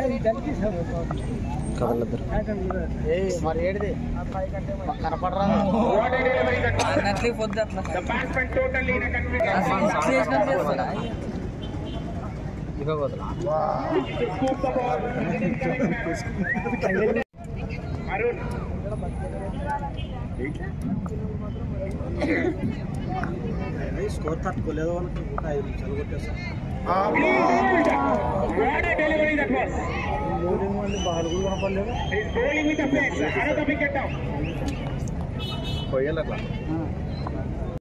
కదలద్దరు మరి ఏడిది కనపడరా అన్నట్లే పొద్దు అట్లా ఇదిగో వదలు. స్కోర్ తట్టుకోలేదు అనుకుంటా ఐదు నిమిషాలు కొట్టేస్తా బాగా కూడా కనపడలేదు కొయ్యాలి అట్లా